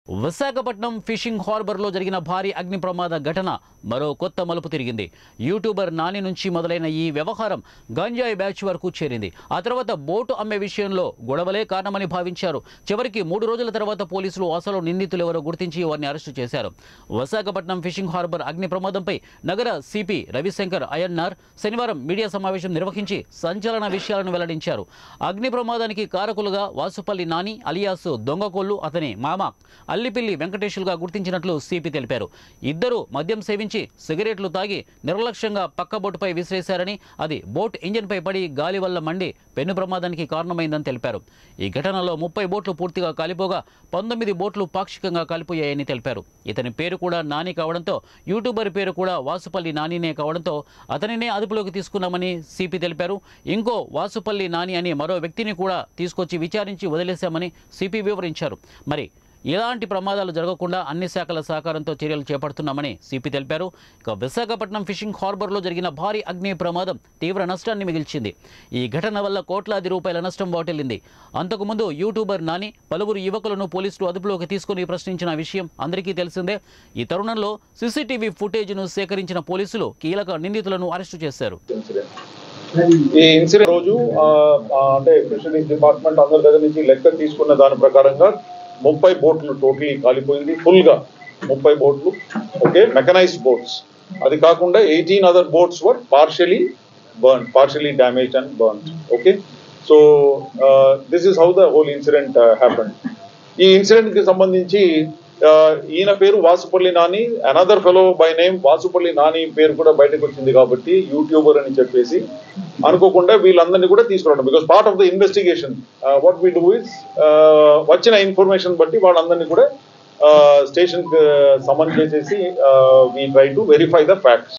Visakhapatnam fishing హార్బర్లో జరిగిన భారీ అగ్ని ప్రమాద ఘటన మరో కొత్త మలుపు తిరిగింది యూట్యూబర్ నాని నుంచి మొదలైన ఈ వ్యవహారం గంజాయి బ్యాచ్ వరకు చేరింది ఆ తర్వాత బోటు అమ్మే విషయంలో గొడవలే కారణమని భావించారు చివరికి మూడు రోజుల తర్వాత పోలీసులు అసలు నిందితులు ఎవరో గుర్తించి వారిని అరెస్టు చేశారు విశాఖపట్నం ఫిషింగ్ హార్బర్ అగ్ని ప్రమాదంపై నగర సిపి రవిశంకర్ అయన్నార్ శనివారం మీడియా సమావేశం నిర్వహించి సంచలన విషయాలను వెల్లడించారు అగ్ని ప్రమాదానికి కారకులుగా వాసుపల్లి నాని అలియాసు దొంగకోళ్లు అతని మామ అల్లిపిల్లి వెంకటేశ్వరుగా గుర్తించినట్లు సిపి తెలిపారు ఇద్దరు మద్యం సేవించి సిగరెట్లు తాగి నిర్లక్ష్యంగా పక్క బోటుపై విసిరేశారని అది బోట్ ఇంజిన్పై పడి గాలి వల్ల మండి పెను ప్రమాదానికి కారణమైందని తెలిపారు ఈ ఘటనలో ముప్పై బోట్లు పూర్తిగా కాలిపోగా పంతొమ్మిది బోట్లు పాక్షికంగా కాలిపోయాయని తెలిపారు ఇతని పేరు కూడా నాని కావడంతో యూట్యూబర్ పేరు కూడా వాసుపల్లి నానినే కావడంతో అతనినే అదుపులోకి తీసుకున్నామని సిపి తెలిపారు ఇంకో వాసుపల్లి నాని అని మరో వ్యక్తిని కూడా తీసుకొచ్చి విచారించి వదిలేశామని సిపి వివరించారు మరి ఎలాంటి ప్రమాదాలు జరగకుండా అన్ని శాఖల సహకారంతో చర్యలు చేపడుతున్నామని సిపి తెలిపారు ఇక విశాఖపట్నం ఫిషింగ్ హార్బర్లో జరిగిన భారీ అగ్ని ప్రమాదం తీవ్ర నష్టాన్ని మిగిల్చింది ఈ ఘటన వల్ల కోట్లాది రూపాయల నష్టం వాటిల్లింది అంతకుముందు యూట్యూబర్ నాని పలువురు యువకులను పోలీసులు అదుపులోకి తీసుకుని ప్రశ్నించిన విషయం అందరికీ తెలిసిందే ఈ తరుణంలో సీసీటీవీ ఫుటేజ్ను సేకరించిన పోలీసులు కీలక నిందితులను అరెస్టు చేశారు ఈ ఇన్సిడెంట్ రోజు ఆ, ఆ, అంటే ఫిషరీస్ డిపార్ట్మెంట్ అందరి దగ్గర నుంచి లెక్క తీసుకున్న దాని ప్రకారంగా ముప్పై బోట్లు టోటలీ కాలిపోయింది ఫుల్ గా ముప్పై బోట్లు ఓకే మెకనైజ్డ్ బోట్స్ అది కాకుండా eighteen other boats were partially burn partially damage and burn okay so this is how the whole incident happen ఈ ఇన్సిడెంట్ కి సంబంధించి ఆ, ఈయన పేరు Vasupalli Nani another fellow by name Vasupalli Nani పేరు కూడా బయటకు వచ్చింది కాబట్టి యూట్యూబర్ అని చెప్పేసి అనుకోకుండా వీళ్ళందరినీ కూడా తీసుకురావడం because part of the investigation what we do is వచ్చిన ఇన్ఫర్మేషన్ బట్టి వాళ్ళందరినీ కూడా స్టేషన్ సమన్ చేసేసి we try to verify the facts